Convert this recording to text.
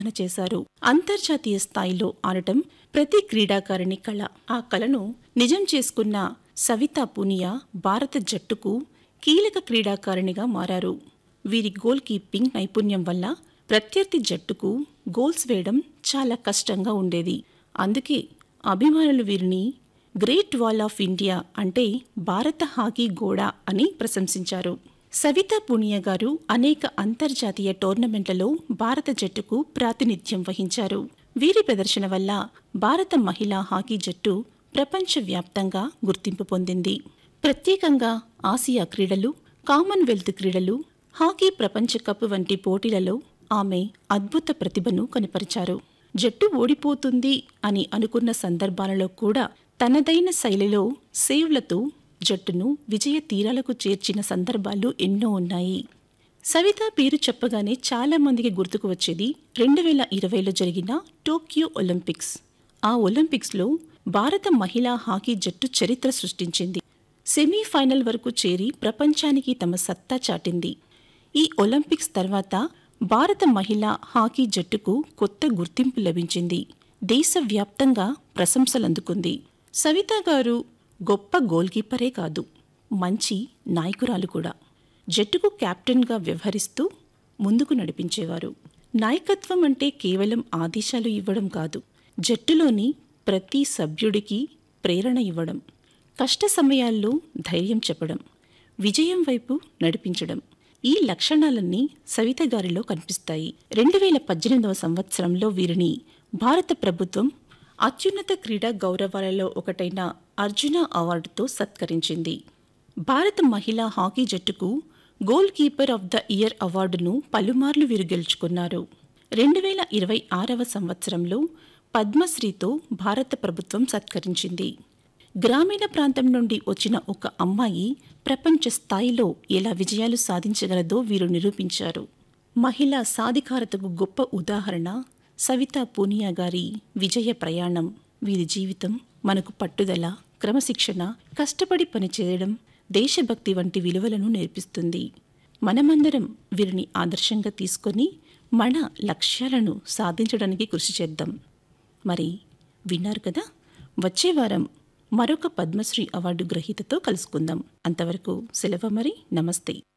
సాధన చేశారు అంతర్జాతీయ స్థాయిలో ఆడటం ప్రతి క్రీడాకారిణి కళ ఆ కళను నిజం చేసుకున్న సవితా పూనియా భారత జట్టుకు కీలక క్రీడాకారిణిగా మారారు వీరి గోల్ కీపింగ్ నైపుణ్యం వల్ల ప్రత్యర్థి జట్టుకు గోల్స్ వేయడం చాలా కష్టంగా ఉండేది అందుకే అభిమానులు వీరిని గ్రేట్ వాల్ ఆఫ్ ఇండియా అంటే భారత హాకీ గోడ అని ప్రశంసించారు సవితా పునియా గారు అనేక అంతర్జాతీయ టోర్నమెంట్లలో భారత జట్టుకు ప్రాతినిధ్యం వహించారు వీరి ప్రదర్శన వల్ల భారత మహిళా హాకీ జట్టు ప్రపంచవ్యాప్తంగా గుర్తింపు పొందింది ప్రత్యేకంగా ఆసియా క్రీడలు కామన్వెల్త్ క్రీడలు హాకీ ప్రపంచ కప్ వంటి పోటీలలో ఆమె అద్భుత ప్రతిభను కనపరిచారు జట్టు ఓడిపోతుంది అని అనుకున్న సందర్భాలలో కూడా తనదైన శైలిలో సేవ్లతో జట్టును విజయ తీరాలకు చేర్చిన సందర్భాలు ఎన్నో ఉన్నాయి సవిత పేరు చెప్పగానే చాలా మందికి గుర్తుకు వచ్చేది రెండు వేల ఇరవైలో జరిగిన టోక్యో ఒలింపిక్స్ ఆ ఒలింపిక్స్లో భారత మహిళా హాకీ జట్టు చరిత్ర సృష్టించింది సెమీఫైనల్ వరకు చేరి ప్రపంచానికి తమ సత్తా చాటింది ఈ ఒలింపిక్స్ తర్వాత భారత మహిళా హాకీ జట్టుకు కొత్త గుర్తింపు లభించింది దేశవ్యాప్తంగా ప్రశంసలందుకుంది సవిత గారు గొప్ప గోల్ కీపరే కాదు మంచి నాయకురాలు కూడా జట్టుకు కెప్టెన్గా వ్యవహరిస్తూ ముందుకు నడిపించేవారు నాయకత్వం అంటే కేవలం ఆదేశాలు ఇవ్వడం కాదు జట్టులోని ప్రతి సభ్యుడికి ప్రేరణ ఇవ్వడం కష్ట సమయాల్లో ధైర్యం చెప్పడం విజయం వైపు నడిపించడం ఈ లక్షణాలన్నీ సవిత గారిలో కనిపిస్తాయి రెండు వేల పద్దెనిమిదవ సంవత్సరంలో వీరిని భారత ప్రభుత్వం అత్యున్నత క్రీడా గౌరవాలలో ఒకటైన అర్జున అవార్డుతో సత్కరించింది భారత మహిళా హాకీ జట్టుకు goal keeper of the year అవార్డును పలుమార్లు వీరు గెలుచుకున్నారు రెండు వేల ఇరవై ఆరవ సంవత్సరంలో పద్మశ్రీతో భారత ప్రభుత్వం సత్కరించింది గ్రామీణ ప్రాంతం నుండి వచ్చిన ఒక అమ్మాయి ప్రపంచ స్థాయిలో ఎలా విజయాలు సాధించగలదో వీరు నిరూపించారు మహిళా సాధికారతకు గొప్ప ఉదాహరణ సవితా పూనియా గారి విజయ ప్రయాణం వీరి జీవితం మనకు పట్టుదల క్రమశిక్షణ కష్టపడి పనిచేయడం దేశభక్తి వంటి విలువలను నేర్పిస్తుంది మనమందరం వీరిని ఆదర్శంగా తీసుకొని మన లక్ష్యాలను సాధించడానికి కృషి చేద్దాం మరి విన్నారు కదా వచ్చే వారం మరొక పద్మశ్రీ అవార్డు గ్రహీతతో కలుసుకుందాం అంతవరకు సెలవు మరి నమస్తే